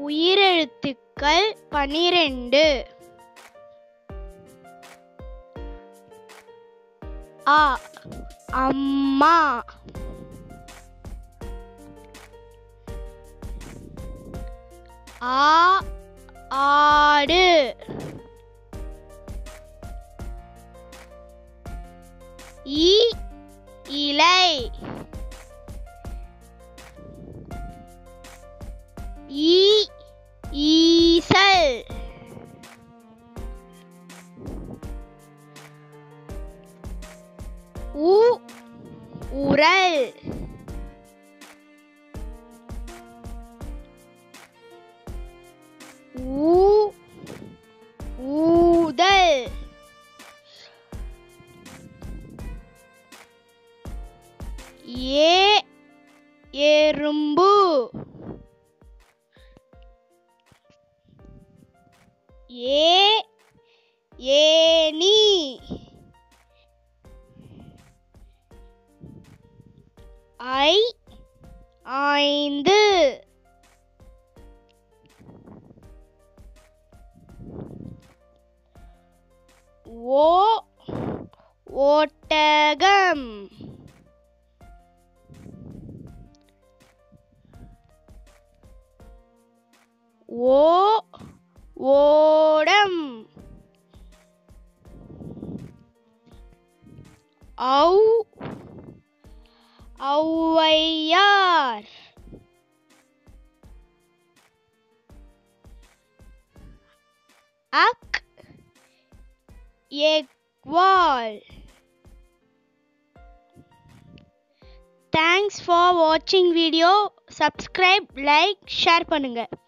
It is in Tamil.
உயிரெழுத்துக்கள் பனிரெண்டு ஆ அம்மா ஆ ஆடு இ இலை ஈ ஈசல் உ உரல் ஊ ஊதல் ஏ எறும்பு ஏ ஏனி ஐ ஐந்து ஓ ஒட்டகம் ஓ ஓடம் ஔ ஔவையார் அக் எக்வால் தேங்க்ஸ் ஃபார் வாட்சிங் வீடியோ சப்ஸ்கிரைப் லைக் ஷேர் பண்ணுங்கள்